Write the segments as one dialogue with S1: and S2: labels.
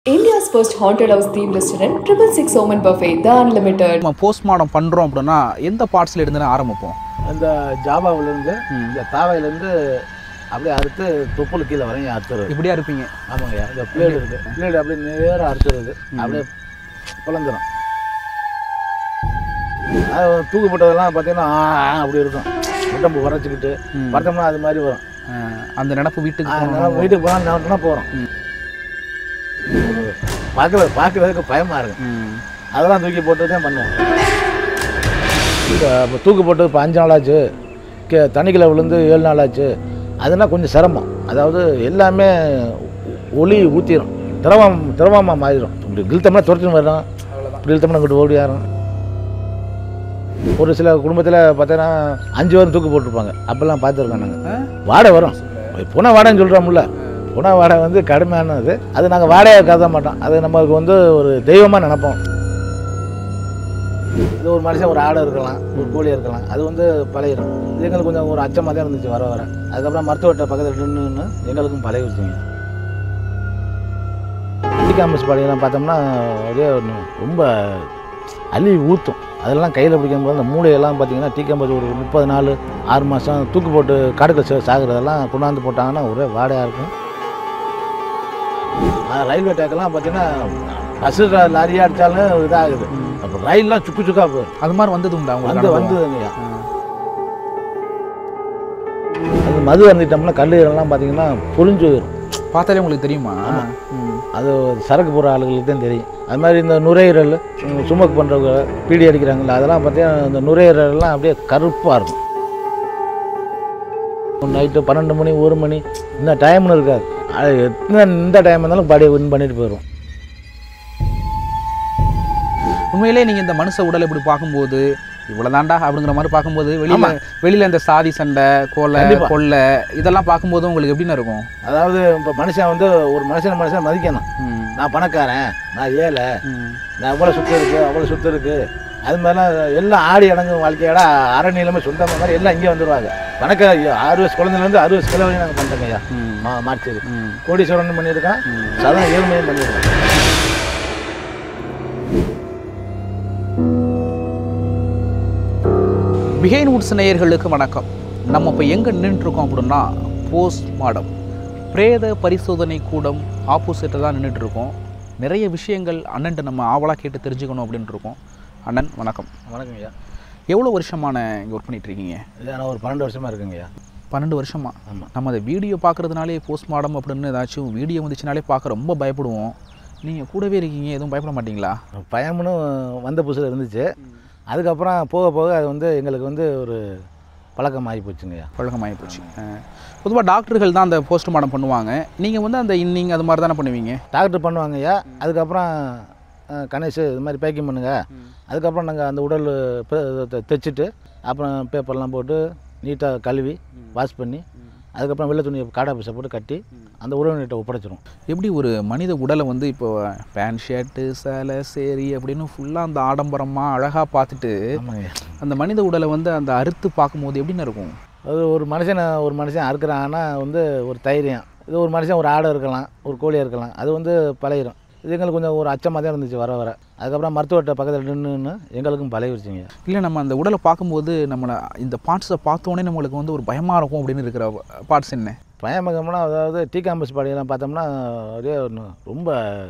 S1: India's first haunted house themed restaurant, Triple Six Omen Buffet, The Unlimited.
S2: நம்ம postmortem பண்ணுறோம் அப்படின்னா எந்த பார்ட்ஸ்ல இருந்து ஆரம்பிப்போம்
S3: இந்த ஜாபாவிலேருந்து இந்த தாவையிலேருந்து அப்படியே அறுத்து தொப்புள் கீழே வரையும் அறுத்துறது
S2: இப்படியா இருப்பீங்க
S3: ஆமாங்கய்யா இந்த பிளேடு இருக்கு பிளேடு அப்படியே நேராக அறுத்துறது அப்படியே பிளந்துடும் அது தூக்கப்பட்டதெல்லாம் பார்த்தீங்கன்னா ஆ, ஆ, அப்படி இருக்கும் உடம்பு உரைச்சிக்கிட்டு பார்த்தோம்னா அது மாதிரி வரும்
S2: அஹ் அந்த நினப்பு வீட்டுக்கு
S3: அதனால
S2: போகணும்.
S3: வீட்டுக்கு போனால் நோட்டினா போகிறோம் பார்க்கறது பார்க்கறதுக்கு பயமாக இருக்கும்
S2: ம்.
S3: அதெல்லாம் தூக்கி போட்டு தான் பண்ணுவோம் இப்போ இப்போ தூக்கு போட்டு இப்போ அஞ்சு நாள் ஆச்சு கே தண்ணிக்குள்ள விழுந்து ஏழு நாள் ஆச்சு அதுனா கொஞ்சம் சிரமம் அதாவது எல்லாமே ஒளி ஊற்றிடும் திரவம் திரவமாக மாறிடும் இப்படி கிழ்த்தம்னா துரத்துன்னு வரும் இப்படி இழுத்தம்னா இங்கிட்டு ஓடி ஆறும் ஒரு சில குடும்பத்தில் பார்த்தீங்கன்னா அஞ்சு வாரம் தூக்கு போட்டிருப்பாங்க அப்போல்லாம் பார்த்துருக்கோம் நாங்கள் வாடகை வரும் புன வாடகைன்னு சொல்கிறோம்ல புன வாடகை வந்து கடுமையானது அது நாங்கள் வாடகை கருத மாட்டோம் அது நமக்கு வந்து ஒரு தெய்வமாக நினைப்போம் இது ஒரு மனுஷன் ஒரு ஆடை இருக்கலாம் ஒரு கோழி இருக்கலாம் அது வந்து பழகிடும் இது எங்களுக்கு கொஞ்சம் ஒரு அச்சமாக தான் இருந்துச்சு வர வர அதுக்கப்புறம் மருத்துவர்கிட்ட பக்கத்தில் நின்று எங்களுக்கும் பழகிடுச்சுங்க காமர்ஸ் பாடியெல்லாம் பார்த்தோம்னா அப்படியே ஒண்ணு ரொம்ப அள்ளி ஊற்றும் அதெல்லாம் கையில் பிடிக்கும்போது அந்த மூளையெல்லாம் பார்த்தீங்கன்னா டீ காம்பஸ் ஒரு முப்பது நாள் ஆறு மாதம் தூக்கு போட்டு காடுகள் சாகுறதெல்லாம் கொண்டாந்து போட்டாங்கன்னா ஒரே வாடையாக இருக்கும் ஆஹ் ரயில்வே டேக்கெல்லாம் பார்த்தீங்கன்னா பஸ்ஸு லாரியாக அடித்தாலும் இதாகுது அப்போ ரயில்லாம் சுக்கு சுக்கா போகுது
S2: அது மாதிரி வந்தது உண்டா உங்களுக்கு
S3: வந்து
S2: அனுபவம்?
S3: வந்ததுங்கய்யா அது மது அருந்திட்டோம்னா கல்லீரல்லாம் பார்த்தீங்கன்னா பொறிஞ்சு போயிடும்
S2: பார்த்தாலே உங்களுக்கு தெரியுமா ம்.
S3: அது சரக்கு போகிற ஆளுகளுக்கு தான் தெரியும் அது மாதிரி இந்த நுரையீரல் சுமக் பண்ணுறவங்க பீடி அடிக்கிறாங்கல்ல அதெல்லாம் பார்த்தீங்கன்னா இந்த நுரையீரல்லாம் அப்படியே கருப்பாக இருக்கும் நைட்டு பன்னெண்டு மணி ஒரு மணி இந்த டைம்னு இருக்காது அது எத்தனை இந்த டைம் இருந்தாலும் பாடியை வின் பண்ணிட்டு போயிடும்
S2: உண்மையிலே நீங்க இந்த மனுஷ உடலை இப்படி பார்க்கும்போது இவ்வளவுதான்டா அப்படிங்கிற மாதிரி பார்க்கும்போது வெளியில வெளியில இந்த சாதி சண்டை கொலை
S3: கண்டிப்பா.
S2: கொள்ளை இதெல்லாம் பார்க்கும்போது உங்களுக்கு எப்படின்னு இருக்கும்
S3: அதாவது இப்போ மனுஷன் வந்து ஒரு மனுஷன் மனுஷன் மதிக்கணும்
S2: ம்.
S3: நான் பணக்காரன் நான் ஏழை
S2: ம்.
S3: நான் இவ்வளோ சுத்தம் இருக்குது அவ்வளோ சுத்தம் இருக்குது அது மாதிரிலாம் எல்லாம் ஆடி அடங்கும் வாழ்க்கையோட அரை நீளமே சொந்தமாக மாதிரி எல்லாம் இங்கே வந்துடுவாங்க பணக்கார ஐயோ, ஆறு வயசு குழந்தைலேருந்து அறுபது வயசு கிலோ நாங்கள் பண்ணுறோங்க ஐயா
S2: ம்.
S3: மா மாற்றி
S2: ம்.
S3: கோடீஸ்வரன் பண்ணியிருக்கான் சாதாரண ஏழ்மையும் பண்ணியிருக்கான்
S2: பிஹைண்ட் வுட்ஸ் நேயர்களுக்கு வணக்கம் நம்ம இப்போ எங்கே நின்றுட்டுருக்கோம் அப்படின்னா போஸ்ட் மாடம் பிரேத பரிசோதனை கூடம் ஆப்போசிட்டில் தான் நின்றுட்டு இருக்கோம் நிறைய விஷயங்கள் அண்ணன்ட்ட நம்ம ஆவலாக கேட்டு தெரிஞ்சுக்கணும் அப்படின்ட்டு இருக்கோம் அண்ணன் வணக்கம்
S3: வணக்கம் ஐயா
S2: எவ்வளோ வருஷமான இங்கே ஒர்க் பண்ணிட்டு இருக்கீங்க
S3: இல்லை நான் ஒரு பன்னெண்டு வருஷமாக இருக்குங்க ஐயா
S2: பன்னெண்டு வருஷமா
S3: ஆமாம்
S2: நம்ம அதை வீடியோ பார்க்குறதுனாலே போஸ்ட் மாடம் அப்படின்னு ஏதாச்சும் வீடியோ வந்துச்சுனாலே பார்க்க ரொம்ப பயப்படுவோம் நீங்கள் கூடவே இருக்கீங்க எதுவும் பயப்பட மாட்டீங்களா
S3: பயம்னு வந்த புதுசில் இருந்துச்சு அதுக்கப்புறம் போக போக அது வந்து எங்களுக்கு வந்து ஒரு பழக்கம் ஆகி போச்சுங்க ஐயா
S2: பழக்கமாகி போச்சு பொதுவாக டாக்டர்கள் தான் அந்த போஸ்ட் மாடம் பண்ணுவாங்க நீங்கள் வந்து அந்த இன்னிங் அது மாதிரி தானே பண்ணுவீங்க
S3: டாக்டர் பண்ணுவாங்க ஐயா அதுக்கப்புறம் அஹ், கணேஷ் இது மாதிரி பேக்கிங் பண்ணுங்க அதுக்கப்புறம் நாங்கள் அந்த உடல் பெ- தெ- தைச்சிட்டு அப்புறம் பேப்பர்லாம் போட்டு நீட்டாக கழுவி வாஷ் பண்ணி அதுக்கப்புறம் வெள்ளை துணியை காடா பீஸை போட்டு கட்டி அந்த உறவினர்கிட்ட ஒப்படைச்சிரும்
S2: எப்படி ஒரு மனித உடலை வந்து இப்போ பேண்ட் ஷர்ட்டு சேலை சேரி அப்படின்னு ஃபுல்லாக அந்த ஆடம்பரமாக அழகாக பார்த்துட்டு
S3: ஆமாங்க ஐயா.
S2: அந்த மனித உடலை வந்து அந்த அறுத்து பார்க்கும்போது எப்படின்னு இருக்கும்
S3: அது ஒரு மனுஷனை ஒரு மனுஷன் அறுக்கிறான்னா வந்து ஒரு தைரியம் இது ஒரு மனுஷன் ஒரு ஆடை இருக்கலாம் ஒரு கோழியாக இருக்கலாம் அது வந்து பழகிடும் இது எங்களுக்கு கொஞ்சம் ஒரு அச்சமாக தான் இருந்துச்சு வர வர அதுக்கப்புறம் மருத்துவர்கிட்ட பக்கத்தில் நின்றுன்னு எங்களுக்கும் பழகிடுச்சிங்க
S2: இல்லை நம்ம அந்த உடலை பார்க்கும்போது நம்மளை இந்த பார்ட்ஸை பார்த்தோன்னே நம்மளுக்கு வந்து ஒரு பயமாக இருக்கும் அப்படின்னு இருக்கிற பார்ட்ஸ் என்ன
S3: பயமகம்னா அதாவது டீ காம்பஸ் பாடியெல்லாம் பார்த்தோம்னா அப்படியே ஒன்று ரொம்ப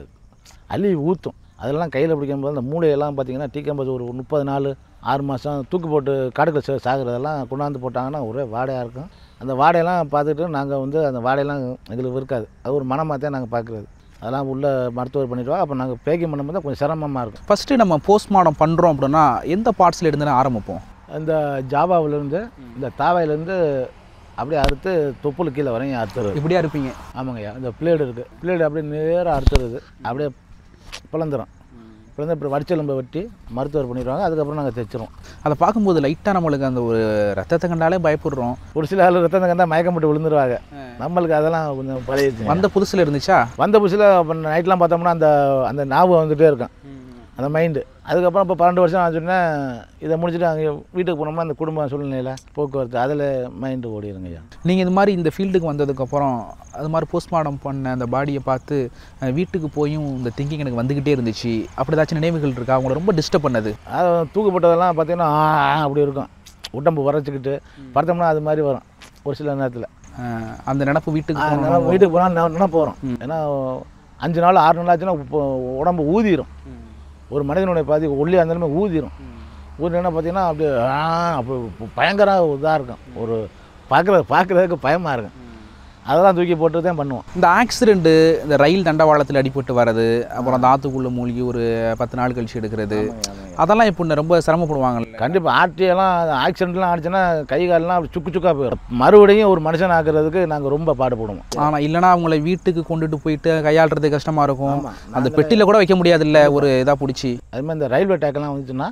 S3: அள்ளி ஊற்றும் அதெல்லாம் கையில் பிடிக்கும்போது அந்த மூளையெல்லாம் பார்த்தீங்கன்னா டீ காம்பஸ் ஒரு முப்பது நாள் ஆறு மாதம் தூக்கு போட்டு காடுகள் சா- சாகுறதெல்லாம் கொண்டாந்து போட்டாங்கன்னா ஒரே வாடையாக இருக்கும் அந்த வாடையெல்லாம் பார்த்துட்டு நாங்கள் வந்து அந்த வாடையெல்லாம் எங்களுக்கு இருக்காது அது ஒரு மனமாக தான் நாங்கள் பார்க்குறது அதெல்லாம் உள்ள மருத்துவர் பண்ணிடுவாங்க அப்போ நாங்கள் பேக்கிங் பண்ணும்போது தான் கொஞ்சம் சிரமமாக இருக்கும்
S2: ஃபஸ்ட்டு நம்ம போஸ்ட்மார்டம் பண்ணுறோம் அப்படின்னா எந்த பார்ட்ஸில் இருந்து ஆரம்பிப்போம்
S3: இந்த ஜாபாவிலேருந்து இந்த தாவையிலேருந்து அப்படியே அறுத்து தொப்புள் கீழே வரையும் அறுத்துறது
S2: இப்படியா இருப்பீங்க
S3: ஆமாங்கய்யா இந்த பிளேடு இருக்குது பிளேடு அப்படியே நேராக அறுத்துறது அப்படியே பிளந்துரும் பிளந்து அப்புறம் வடிச்செலும்பை வெட்டி மருத்துவர் பண்ணிடுவாங்க அதுக்கப்புறம் நாங்கள் தைச்சிரும்
S2: அதை பார்க்கும்போது லைட்டாக நம்மளுக்கு அந்த ஒரு ரத்தத்தை கண்டாலே பயப்படுறோம்
S3: ஒரு சில ஆள் ரத்தம் கண்டா மயக்கம் போட்டு விழுந்துருவாங்க நம்மளுக்கு அதெல்லாம் கொஞ்சம் பழகிடுச்சு
S2: வந்த புதுசில் இருந்துச்சா
S3: வந்த புதுசில் அப்போ நைட்லாம் பார்த்தோம்னா அந்த அந்த ஞாபகம் வந்துகிட்டே இருக்கும் அந்த மைண்டு அதுக்கப்புறம் இப்போ பன்னெண்டு வருஷம் ஆச்சுன்னா இதை முடிச்சுட்டு அங்கே வீட்டுக்கு போனோம்னா அந்த குடும்ப சூழ்நிலையில் போக்குவரத்து அதில் மைண்டு ஓடிடுங்க ஐயா
S2: நீங்கள் இது மாதிரி இந்த ஃபீல்டுக்கு வந்ததுக்கப்புறம் அது மாதிரி போஸ்ட்மார்ட்டம் பண்ண அந்த பாடியை பார்த்து அஹ், வீட்டுக்கு போயும் இந்த திங்கிங் எனக்கு வந்துக்கிட்டே இருந்துச்சு அப்படி ஏதாச்சும் நினைவுகள் இருக்கா அவங்கள ரொம்ப டிஸ்டர்ப் பண்ணது
S3: அது தூக்கப்பட்டதெல்லாம் பார்த்தீங்கன்னா ஆ, ஆ, அப்படி இருக்கும் உடம்பு உரைச்சிக்கிட்டு படுத்தோம்னா அது மாதிரி வரும் ஒரு சில நேரத்தில்
S2: அஹ், அந்த நினப்பு வீட்டுக்கு போகணும்
S3: வீட்டுக்கு போனால் நினைப்பு வரும் ஏன்னா அஞ்சு நாள் ஆறு நாள் ஆச்சுன்னா இப்போ உடம்பு ஊதிரும் ஒரு மனிதனுடைய பாதி ஒல்லியாக இருந்தாலுமே ஊதிரும் ஊதினா பார்த்தீங்கன்னா அப்படியே ஆ, அப்போ பயங்கர இதாக இருக்கும் ஒரு பார்க்குற பார்க்குறதுக்கு பயமாக இருக்கும் அதெல்லாம் தூக்கி போட்டு தான் பண்ணுவோம்
S2: இந்த ஆக்சிடெண்ட்டு இந்த ரயில் தண்டவாளத்தில் அடிபட்டு வர்றது அப்புறம் அந்த ஆற்றுக்குள்ளே மூழ்கி ஒரு பத்து நாள் கழிச்சு எடுக்கிறது அதெல்லாம் இப்போ ரொம்ப சிரமப்படுவாங்கல்ல
S3: கண்டிப்பாக ஆர்டியெல்லாம் ஆக்சிடென்ட்லாம் ஆச்சுன்னா கை காலெலாம் அப்படி சுக்கு சுக்காக போயிடும் மறுபடியும் ஒரு மனுஷன் ஆக்குறதுக்கு நாங்கள் ரொம்ப பாடுபடுவோம்
S2: ஆனால் இல்லைனா அவங்கள வீட்டுக்கு கொண்டுட்டு போயிட்டு கையாளுறது கஷ்டமாக இருக்கும்
S3: ஆமா.
S2: அந்த பெட்டியில் கூட வைக்க முடியாதுல்ல ஒரு இதாக பிடிச்சி
S3: அது மாதிரி இந்த ரயில்வே டேக்கெல்லாம் வந்துச்சுன்னா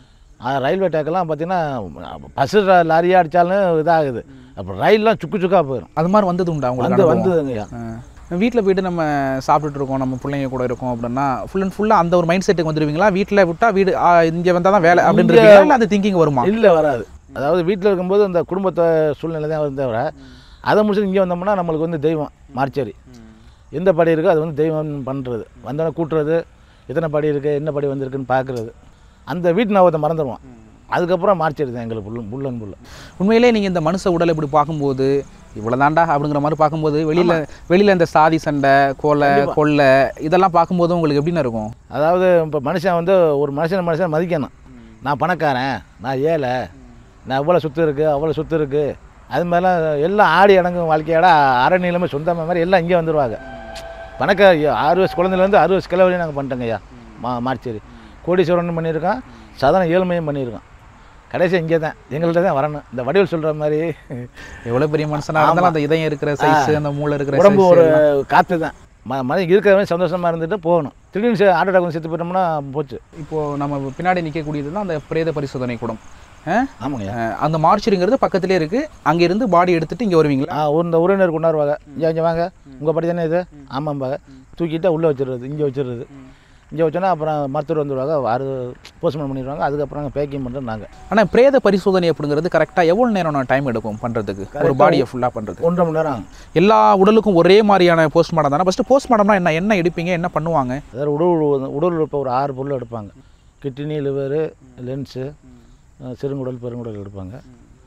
S3: ஆ, ரயில்வே டேக்கெல்லாம் பார்த்தீங்கன்னா பஸ்ஸு லாரியாக அடித்தாலும் இதாகுது அப்போ ரயில்லாம் சுக்கு சுக்காக போயிடும்
S2: அது மாதிரி வந்தது உண்டா
S3: வந்து
S2: உங்களுக்கு
S3: வந்துதுங்கய்யா
S2: வீட்டில் போயிட்டு நம்ம சாப்பிட்டுட்டு இருக்கோம் நம்ம பிள்ளைங்க கூட இருக்கோம் அப்படின்னா ஃபுல் அண்ட் ஃபுல்லாக அந்த ஒரு மைண்ட் செட்டுக்கு வந்துடுவீங்களா வீட்டில் விட்டால் வீடு இங்கே வந்தால் தான் வேலை அப்படின்றது இல்லை அந்த திங்கிங் வருமா
S3: இல்லை வராது அதாவது வீட்டில் இருக்கும்போது அந்த குடும்பத்தை சூழ்நிலை தான் வருது தவிர அதை முடிச்சுட்டு இங்கே வந்தோம்னா நம்மளுக்கு வந்து தெய்வம் மார்ச்சேரி எந்த படி இருக்கோ அது வந்து தெய்வம் பண்ணுறது வந்தோடனே கூட்டுறது எத்தனை படி இருக்குது என்ன படி வந்திருக்குன்னு பார்க்குறது அந்த வீட்டு ஞாபகத்தை மறந்துடுவோம் அதுக்கப்புறம் மார்ச்சேரி தான் எங்களுக்கு புல் புல் அண்ட் புல்
S2: உண்மையிலே நீங்கள் இந்த மனுஷ உடலை இப்படி பார்க்கும்போது இவ்வளோ தாண்டா அப்படிங்கிற மாதிரி பார்க்கும்போது வெளியில் வெளியில் இந்த சாதி சண்டை கொலை கொள்ளை இதெல்லாம் பார்க்கும்போது உங்களுக்கு எப்படின்னு இருக்கும்
S3: அதாவது இப்போ மனுஷன் வந்து ஒரு மனுஷன் மனுஷன் மதிக்கணும் நான் பணக்காரன் நான் ஏழை நான் இவ்வளோ சொத்து இருக்குது அவ்வளோ சொத்து இருக்குது அது மாதிரிலாம் எல்லாம் ஆடி அடங்கும் வாழ்க்கையோட அரை நீளமே சொந்தமாக மாதிரி எல்லாம் இங்கே வந்துடுவாங்க பணக்க ஆறு வயசு குழந்தைலேருந்து அறுபது வயசு கிலோ வரையும் நாங்கள் பண்ணிட்டோங்க ஐயா மா மார்ச்சேரி கோடீஸ்வரன் பண்ணியிருக்கோம் சாதாரண ஏழ்மையும் பண்ணியிருக்கோம் கடைசி இங்கே தான் எங்கள்கிட்ட தான் வரணும் இந்த வடிவில் சொல்கிற மாதிரி
S2: எவ்வளோ பெரிய மனுஷனாக இருந்தாலும் அந்த இதயம் இருக்கிற சைஸ் அந்த மூளை இருக்கிற
S3: உடம்பு
S2: size
S3: ஒரு
S2: எல்லாம்.
S3: காற்று தான் ம மனிதன் இருக்கிறவன் சந்தோஷமாக இருந்துட்டு போகணும் திடீர்னு சே- ஹார்ட் அட்டாக் வந்து செத்து போயிட்டோம்னா போச்சு
S2: இப்போ நம்ம பின்னாடி நிற்கக்கூடியது தான் அந்த பிரேத பரிசோதனை கூடம் அஹ்,
S3: ஆமாங்கய்யா
S2: அஹ், அந்த மார்ச்சரிங்கிறது பக்கத்திலே இருக்கு அங்க இருந்து பாடி எடுத்துட்டு இங்க வருவீங்களா
S3: ஆ ஒரு இந்த உறவினர் கொண்டாடுவாங்க இங்கே இங்கே வாங்க உங்கள் படி தானே இது ஆமாம்பாங்க தூக்கிட்டு உள்ளே வச்சிடுறது இங்கே வச்சிடுறது இங்கே வச்சோன்னா அப்புறம் மருத்துவர் வந்துடுவாங்க அது போஸ்ட்மார்ட்டம் பண்ணிடுவாங்க அதுக்கப்புறம் பேக்கிங் பண்ணுறது நாங்கள்
S2: ஆனா பிரேத பரிசோதனை அப்படிங்கிறது கரெக்டா எவ்வளவு நேரம் டைம் எடுக்கும் பண்றதுக்கு ஒரு பாடியை ஃபுல்லா பண்றது
S3: ஒன்றரை மணி நேரம் ஆகும்
S2: எல்லா உடலுக்கும் ஒரே மாதிரியான போஸ்ட்மார்ட்டம் தானே ஃபர்ஸ்ட் போஸ்ட்மார்ட்டம்னா என்ன என்ன எடுப்பீங்க என்ன பண்ணுவாங்க
S3: அதாவது உடல் உழு- உடல் உறுப்பை ஒரு ஆறு பொருள் எடுப்பாங்க கிட்னி லிவரு லென்ஸு சிறுங்குடல் பெருங்குடல் எடுப்பாங்க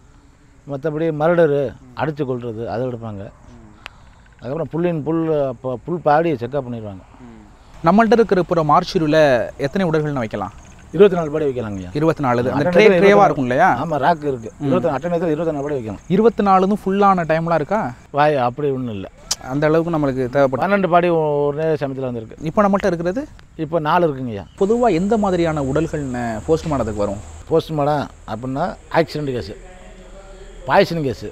S3: மற்றபடி மரடரு அடித்து கொள்வது அதை எடுப்பாங்க அதுக்கப்புறம் புல்லின் புல் அப்போ புல் பாடி செக்அப் பண்ணிடுவாங்க
S2: நம்மள்ட்ட இருக்கிற இப்போ மார்ச்சரியில் எத்தனை உடல்கள்னு வைக்கலாம்
S3: இருபத்தி நாலு படி வைக்கலாங்க ஐயா
S2: இருபத்தி நாலு அந்த
S3: அட்டை
S2: ட்ரே
S3: நேரத்துல
S2: ட்ரேவாக
S3: இருபத்தி
S2: இருக்கும் இல்லையா
S3: ஆமாம் ராக் இருக்குது இருபத்தி அட்டை நேரத்தில் இருபத்தி நாலு படி வைக்கலாம்
S2: இருபத்தி நாலுதும் ஃபுல்லான டைம்லாம் இருக்கா
S3: வாய் அப்படி ஒன்றும் இல்லை
S2: அந்த அளவுக்கு நம்மளுக்கு தேவைப்படும்
S3: பன்னெண்டு பாடி ஒரு நேர சமயத்தில் வந்திருக்கு
S2: இப்போ நம்மள்ட்ட இருக்கிறது
S3: இப்போ நாலு இருக்குங்கய்யா
S2: பொதுவாக எந்த மாதிரியான உடல்கள் போஸ்ட்மார்ட்டத்துக்கு வரும்
S3: போஸ்ட்மார்டம் அப்படின்னா accident case poison case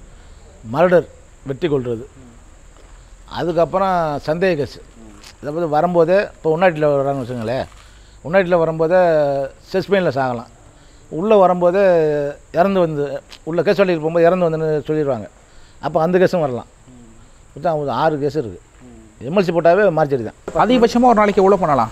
S3: murder வெட்டி கொள்வது அதுக்கப்புறம் சந்தேக கேஸு இதை பற்றி வரும்போதே இப்போ உன்னாட்டியில் வராங்கன்னு வச்சுங்களேன் உன்னாட்டியில் வரும்போதே செஸ்பெயினில் சாகலாம் உள்ளே வரும்போதே இறந்து வந்து உள்ள கேஸ் சொல்லிட்டு போகும்போது இறந்து வந்துன்னு சொல்லிடுவாங்க அப்போ அந்த கேஸும் வரலாம் மொத்தம் ஒரு ஆறு கேஸ் இருக்குது எம்எல்சி போட்டாவே மார்ச்சரி தான்
S2: அதிகபட்சமாக ஒரு நாளைக்கு எவ்வளோ பண்ணலாம்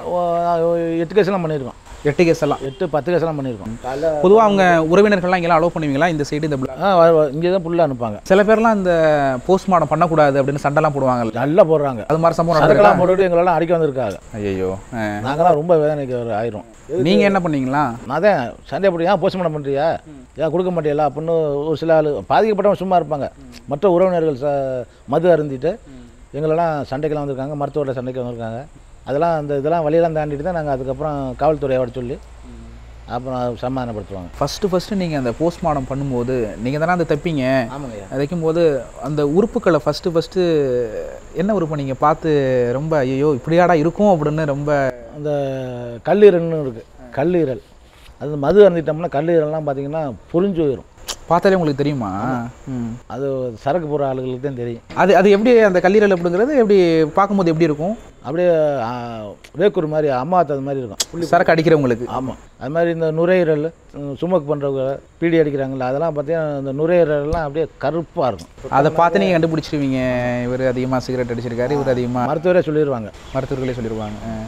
S3: ஓ, எட்டு கேஸ்லாம் பண்ணியிருக்கோம்
S2: எட்டு கேஸ் எல்லாம்
S3: எட்டு பத்து கேஸ்லாம் பண்ணியிருக்கோம்
S2: பொதுவாக அவங்க உறவினர்கள்லாம் இங்கெல்லாம் அலோவ் பண்ணுவீங்களா இந்த சைடு இந்த block?
S3: ஆ இங்கே தான் புல்லாக அனுப்பாங்க
S2: சில பேர்லாம் இந்த போஸ்ட்மார்ட்டம் பண்ணக்கூடாது அப்படின்னு சண்டைலாம் போடுவாங்கல்ல
S3: நல்லா போடுறாங்க
S2: அது மாதிரி சம்பவம்
S3: சரக்கெல்லாம்
S2: நடக்குதா?
S3: போட்டுட்டு எங்களெல்லாம் அடிக்க வந்திருக்காங்க
S2: ஐயோ
S3: நாங்களாம் ரொம்ப வேதனைக்கு ஒரு ஆயிரும்
S2: நீங்கள் என்ன பண்ணீங்களா
S3: நான் தான் சண்டை போட்டு ஏன் போஸ்ட்மார்ட்டம் பண்ணுறியா ஏன் கொடுக்க மாட்டியல அப்படின்னு ஒரு சில ஆள் பாதிக்கப்பட்டவங்க சும்மா இருப்பாங்க மற்ற உறவினர்கள் ச மது அருந்திட்டு எங்களெல்லாம் சண்டைக்கெல்லாம் வந்திருக்காங்க மருத்துவரில் சண்டைக்கு வந்திருக்காங்க அதெல்லாம் அந்த இதெல்லாம் வழியெல்லாம் தாண்டிட்டு தான் நாங்கள் அதுக்கப்புறம் காவல்துறையை வர சொல்லி அப்புறம் சமாதானப்படுத்துவாங்க
S2: ஃபஸ்ட்டு ஃபஸ்ட்டு நீங்கள் அந்த போஸ்ட்மார்ட்டம் பண்ணும்போது நீங்கள் தானே அந்த தைப்பீங்க
S3: ஆமாங்கய்யா
S2: வைக்கும்போது அந்த உறுப்புக்களை ஃபஸ்ட்டு ஃபஸ்ட்டு என்ன உறுப்பை நீங்கள் பார்த்து ரொம்ப ஐயோ இப்படியாடா இருக்கும் அப்படின்னு ரொம்ப
S3: அந்த கல்லீரல்னு இருக்குது கல்லீரல் அது மது அருந்திட்டோம்னா கல்லீரல்லாம் பார்த்தீங்கன்னா புரிஞ்சு போயிடும்
S2: பார்த்தாலே உங்களுக்கு தெரியுமா ம்.
S3: அது சரக்கு போகிற ஆளுகளுக்கு தான் தெரியும்
S2: அது அது எப்படி அந்த கல்லீரல் அப்படிங்கிறது எப்படி பார்க்கும்போது எப்படி இருக்கும்
S3: அப்படியே ஆ, வேக்கூர் மாதிரி அம்மாத்தது மாதிரி இருக்கும்
S2: சரக்கு அடிக்கிறவங்களுக்கு
S3: ஆமாம் அது மாதிரி இந்த நுரையீரல் சுமக் பண்ணுறவங்க பீடி அடிக்கிறாங்கல்ல அதெல்லாம் பார்த்தீங்கன்னா இந்த நுரையீரல்லாம் அப்படியே கருப்பாக இருக்கும்
S2: அதை பார்த்து நீங்கள் கண்டுபிடிச்சிருவீங்க இவர் அதிகமாக சிகரெட் அடிச்சிருக்காரு இவர் அதிகமாக
S3: மருத்துவரே சொல்லிடுவாங்க
S2: மருத்துவர்களே சொல்லிடுவாங்க அஹ்.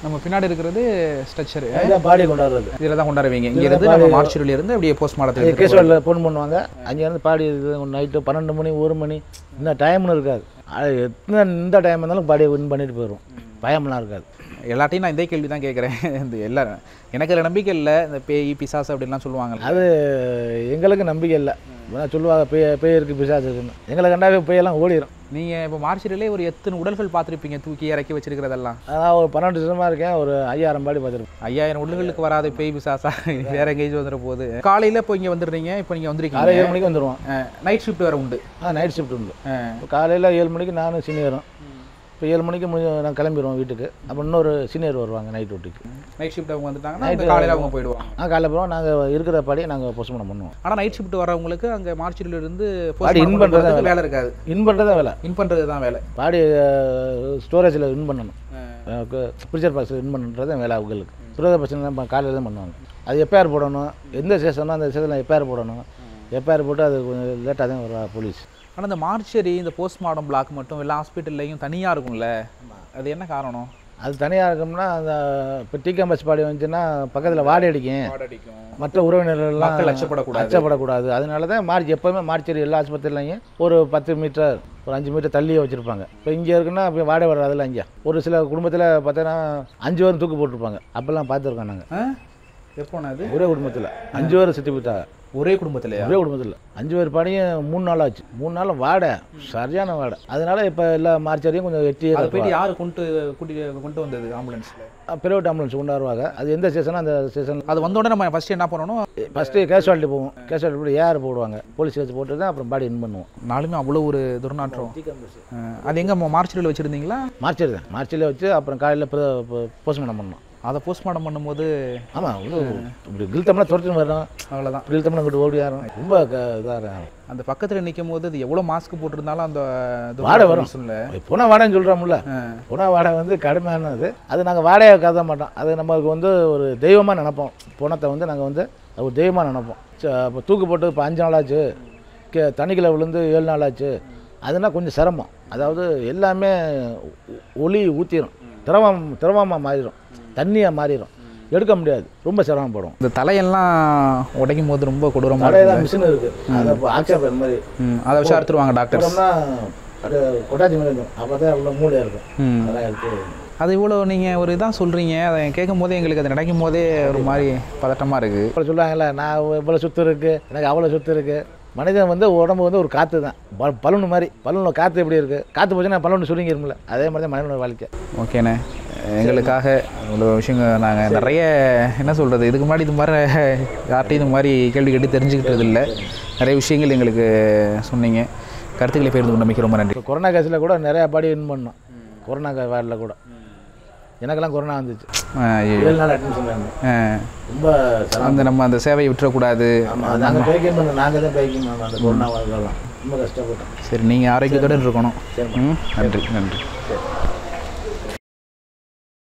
S2: நம்ம பின்னாடி இருக்கிறது ஸ்ட்ரக்சரு
S3: இதுதான் பாடி கொண்டாடுறது
S2: இதில் தான் கொண்டாடுவீங்க இங்க இருந்து நம்ம மார்ச்சுரியில இருந்து அப்படியே போஸ்ட் மாடத்தில்
S3: கேஸ்வாலில் ஃபோன் பண்ணுவாங்க அங்கேருந்து பாடி நைட்டு பன்னெண்டு மணி ஒரு மணி இந்த டைம்னு இருக்காது அது எத்தனை இந்த டைம் இருந்தாலும் பாடியை வின் பண்ணிட்டு போயிடும் பயம்லாம் இருக்காது
S2: எல்லாத்தையும் நான் இதே கேள்வி தான் கேட்குறேன் இந்த எல்லா எனக்கு அதில் நம்பிக்கை இல்லை இந்த பேய் பிசாசு அப்படின்லாம் சொல்லுவாங்க
S3: அது எங்களுக்கு நம்பிக்கை இல்லை வேணா சொல்லுவாங்க பேய் பேய் இருக்குது பிசாசு இருக்குன்னு எங்களை கண்டாவே பேயெல்லாம் ஓடிடும்
S2: நீங்கள் இப்போ மார்ச்சுரியிலே ஒரு எத்தனை உடல்கள் பார்த்துருப்பீங்க தூக்கி இறக்கி வச்சிருக்கிறதெல்லாம்
S3: நான் ஒரு பன்னெண்டு வருஷமாக இருக்கேன் ஒரு ஐயாயிரம் பாடி பார்த்துருப்பேன்
S2: ஐயாயிரம் உடல்களுக்கு வராத பேய் பிசாசா வேற எங்கேயும் வந்துட போகுது காலையில் இப்போ இங்கே வந்துடுறீங்க இப்போ நீங்கள்
S3: காலை
S2: வந்திருக்கீங்க
S3: ஏழு மணிக்கு வந்துடுவோம்
S2: நைட் ஷிஃப்ட் வேறு உண்டு
S3: ஆ நைட் ஷிஃப்ட் உண்டு
S2: ஆ.
S3: இப்போ காலையில் ஏழு மணிக்கு நானும் சீனியரும் இப்போ ஏழு மணிக்கு முடிஞ்ச நான் கிளம்பிடுவோம் வீட்டுக்கு அப்போ இன்னொரு சீனியர் வருவாங்க நைட் டியூட்டிக்கு
S2: நைட் ஷிஃப்ட் அவங்க வந்துட்டாங்கன்னா அந்த காலையில் அவங்க போயிடுவாங்க
S3: நான் காலையில் போகிறோம் நாங்கள் இருக்கிற பாடியை நாங்கள் போஸ்ட்மார்ட்டம் பண்ணுவோம்
S2: ஆனால் நைட் ஷிஃப்ட் வரவங்களுக்கு அங்கே மார்ச்சுரியில இருந்து
S3: பாடி in பண்றது தான்
S2: வேலை இருக்காது
S3: இன் பண்ணுறது தான் வேலை
S2: இன் பண்ணுறது தான் வேலை
S3: பாடி ஸ்டோரேஜில் இன் பண்ணணும் ஃப்ரிட்ஜர் பாக்ஸில் இன் பண்ணுறது தான் வேலை அவங்களுக்கு சுரத பிரச்சனை தான் காலையில் தான் பண்ணுவாங்க அது எஃப்ஐஆர் போடணும் எந்த ஸ்டேஷனோ அந்த ஸ்டேஷனில் எஃப்ஐஆர் போடணும் எஃப்ஐஆர் போட்டு அது கொஞ்சம் லேட்டாக தான் வருவா போலீஸ்
S2: ஆனால் இந்த மார்ச்சரி இந்த போஸ்ட்மார்டம் பிளாக் மட்டும் எல்லா ஹாஸ்பிட்டல்லையும் தனியாக இருக்கும்ல அது என்ன காரணம்
S3: அது தனியாக இருக்கோம்னா அந்த இப்போ டி கேம்பஸ் பாடி வந்துச்சுன்னா பக்கத்தில் வாடகை அடிக்கும்
S2: அடிக்கும்
S3: மற்ற உறவினர்கள்லாம்
S2: மக்கள் அச்சப்படக்கூடாது.
S3: அச்சப்படக்கூடாது அதனால தான் மார்ச் எப்போவுமே மார்ச்சரி எல்லா ஆஸ்பத்திரிலையும் ஒரு பத்து மீட்டர் ஒரு அஞ்சு மீட்டர் தள்ளியே வச்சுருப்பாங்க இப்போ இங்கே இருக்குன்னா இப்போ வாடகை வராதுல்ல இங்கே ஒரு சில குடும்பத்தில் பார்த்தோன்னா அஞ்சு பேரும் தூக்கு போட்டிருப்பாங்க அப்போல்லாம் பார்த்துருக்கோம் நாங்கள்
S2: எப்போனா அது
S3: ஒரே குடும்பத்தில் அஞ்சு பேர் சுற்றி போயிட்டாங்க
S2: ஒரே குடும்பத்திலையா
S3: ஒரே குடும்பத்தில் அஞ்சு பேர் பாடியும் மூணு நாள் ஆச்சு மூணு நாள் வாடை சரியான வாடை அதனால இப்போ எல்லா மார்ச்சரியும் கொஞ்சம் வெட்டியே
S2: அது போயிட்டு யார் கொண்டு கூட்டி கொண்டு வந்தது ஆம்புலன்ஸில்
S3: பிரைவேட் ஆம்புலன்ஸ் கொண்டாடுவாங்க அது எந்த ஸ்டேஷனோ அந்த ஸ்டேஷன்
S2: அது வந்த உடனே நம்ம ஃபர்ஸ்ட் என்ன பண்ணணும்
S3: ஃபஸ்ட்டு கேஷுவாலிட்டி போவோம் கேஷுவாலிட்டி போட்டு ஏஆர் போடுவாங்க போலீஸ் கேஸ் போட்டு தான் அப்புறம் பாடி இன் பண்ணுவோம்
S2: நாளுமே அவ்வளோ ஒரு துர்நாற்றம் அஹ், அது எங்கே மார்ச்சுரியில் வச்சுருந்தீங்களா
S3: மார்ச்சரி தான் மார்ச்சிலே வச்சு அப்புறம் காலையில் போஸ்ட்மார்ட்டம் பண்ணோம்
S2: அதை போஸ்ட்மார்ட்டம் பண்ணும்போது
S3: ஆமாம் இன்னும் இப்படி கில்த்தம்னா துரத்துன்னு வரணும்
S2: அவ்வளோதான்
S3: கில்த்தம்னா இங்கிட்டு ஓடி யாரும் ரொம்ப இதாக
S2: அந்த பக்கத்தில் நிற்கும் போது அது எவ்வளோ மாஸ்க் போட்டிருந்தாலும் அந்த
S3: வாடை வரும்.
S2: இல்லை
S3: புன வாடகைன்னு சொல்கிறோம்ல புன வாடகை வந்து கடுமையானது அது நாங்கள் வாடகை கருத மாட்டோம் அது நமக்கு வந்து ஒரு தெய்வமாக நினைப்போம் புணத்தை வந்து நாங்கள் வந்து அது ஒரு தெய்வமாக நினைப்போம் இப்போ தூக்கு போட்டு இப்போ அஞ்சு நாள் ஆச்சு கே தண்ணிக்குள்ள விழுந்து ஏழு நாள் ஆச்சு அதுனா கொஞ்சம் சிரமம் அதாவது எல்லாமே ஒ- ஒளி ஊற்றிடும் திரவம் திரவமாக மாறிடும் தண்ணியாக மாறிடும் எடுக்க முடியாது ரொம்ப சிரமப்படும்
S2: இந்த தலையெல்லாம் உடைக்கும் போது ரொம்ப கொடூரமாக
S3: தலையில மிஷின் இருக்குது அதை ஆக்சிஜன் மாதிரி
S2: ம் அதை வச்சு அறுத்துருவாங்க டாக்டர்ஸ்
S3: போட்டோம்னா அது கொட்டாச்சி மாதிரி இருக்கும் அப்போ தான் அவ்வளோ மூளையாக இருக்கும்
S2: ம்
S3: அதெல்லாம் எடுத்து
S2: அது இவ்வளோ நீங்கள் ஒரு இதாக சொல்கிறீங்க அதை கேட்கும் போதே எங்களுக்கு அது நினைக்கும் போதே ஒரு மாதிரி பதட்டமாக இருக்குது
S3: இப்போ சொல்லுவாங்கல்ல நான் இவ்வளோ சுத்து இருக்கு எனக்கு அவ்வளோ சுத்து இருக்கு மனிதன் வந்து உடம்பு வந்து ஒரு காற்று தான் ப- பலூன் மாதிரி பலூனில் காற்று எப்படி இருக்குது காற்று போச்சுன்னா பலூன் சுருங்கிருமில்ல அதே மாதிரி தான் மனிதனோட வாழ்க்கை
S2: ஓகேண்ணே எங்களுக்காக இவ்வளோ விஷயங்கள் நாங்கள் நிறைய என்ன சொல்கிறது இதுக்கு முன்னாடி இது மாதிரி யார்ட்டையும் இது மாதிரி கேள்வி கேட்டு தெரிஞ்சுக்கிட்டது இல்லை நிறைய விஷயங்கள் எங்களுக்கு சொன்னீங்க கருத்துக்களை பகிர்ந்து கொண்ட மிக்க ரொம்ப நன்றி
S3: இப்போ கொரோனா கேஸில் கூட நிறையா பாடி வின் பண்ணோம் கொரோனா வார்டில் கூட எனக்கெல்லாம் கொரோனா வந்துச்சு
S2: ஆ, ஐயோ.
S3: ஏழு நாள் அட்மிஷன் இருந்தேன்
S2: ஆ,
S3: ரொம்ப சிரமம்
S2: அந்த நம்ம அந்த சேவையை விட்டுறக்கூடாது
S3: ஆமாம் நாங்கள் பேக்கிங் பண்ணோம் நாங்கள் தான் பேக்கிங் பண்ணோம் அந்த கொரோனா வார்டெல்லாம் ரொம்ப கஷ்டப்பட்டோம்
S2: சரி நீங்கள் ஆரோக்கியத்தோடு இருக்கணும் ம் நன்றி நன்றி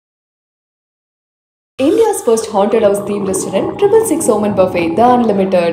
S1: India's first haunted house themed restaurant, Triple Six Omen Buffet, The Unlimited.